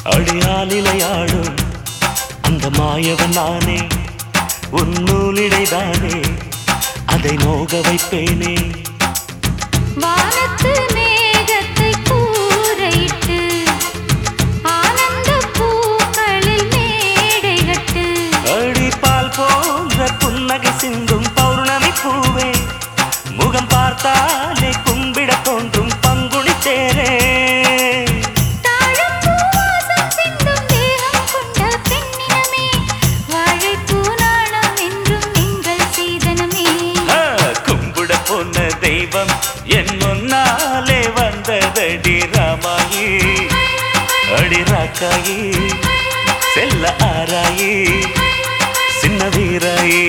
அடியாலிலையாடும் அந்த மாயவன் நானே உன் நூலிடைதானே அதை நோக வைப்பேனே வானத்து மேகத்தை கூரையிட்டு ஆனந்த பூக்களில் மேடை கட்டு அடிப்பால் போன்ற புன்னகை சிந்தும் பௌர்ணமி பூவே முகம் பார்த்தாலே கும்பிட தோன்றும் பங்குனி தேரே தாழம்பூ வாசம் சிந்தும் தேகம் கொண்ட பெண்ணினமே வாழைப்பூ நாணம் என்றும் எங்கள் சீதனமே ஆ, கும்பிட போன தெய்வம் என் முன்னாலே வந்ததடி ராமாயி அடி ராக்காயி செல்ல ஆராயி சின்ன வீராயி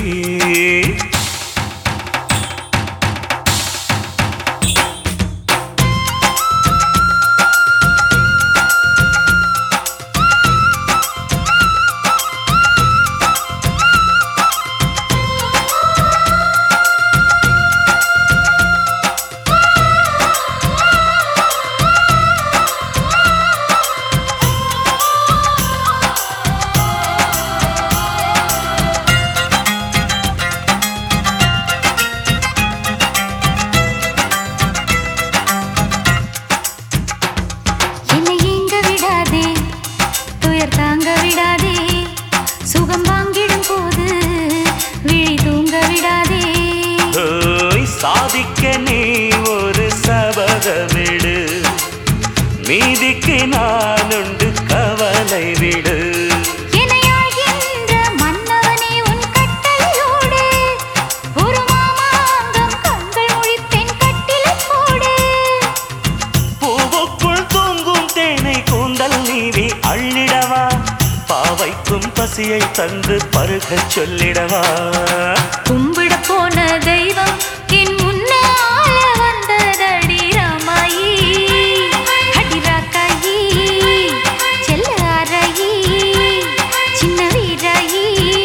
என்னை ஏங்க விடாதே துயர் தாங்க விடாதே சுகம் வாங்கிடும் போது விழி தூங்க விடாதே ஓய், சாதிக்க நீ ஒரு சபதமிடு மீதிக்கு நான் உண்டு கவலை விடு எனையாழ்கின்ற மன்னவனே உன் கட்டளையோடு ஒரு மாமாங்கம் கண்கள் முழிப்பெண் கட்டிலைப் போடு பூவுக்குள் தூங்கும் தேனை கூந்தல் நீவி அள்ளிடவா பாவைக்கும் பசியை தந்து பருகச் சொல்லிடவா கும்பிட போன தெய்வம் என் முன்னால வந்ததடி ராமாயி அடிராக்காயி செல்லாராயி சின்ன வீராயி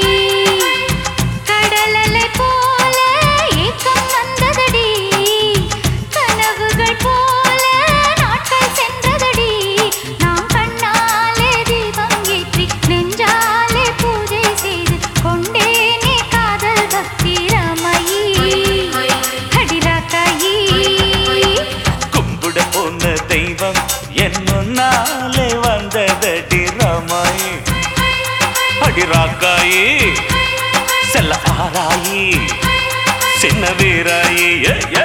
கடலலை போல ஏக்கம் வந்ததடி கனவுகள் போல நாட்கள் சென்றதடி நாம் கண்ணாலே தீபம் ஏற்றி நெஞ்சாலே பூஜை செய்து கொண்டேனே காதல் பக்தி ராமாயி அடிராக்காயி கும்பிட போன தெய்வம் என் முன்னாலே வந்ததடி ராமாயி அடிராக்காயி செல்ல ஆராயி சின்ன வீராயி ஏ, ஏ.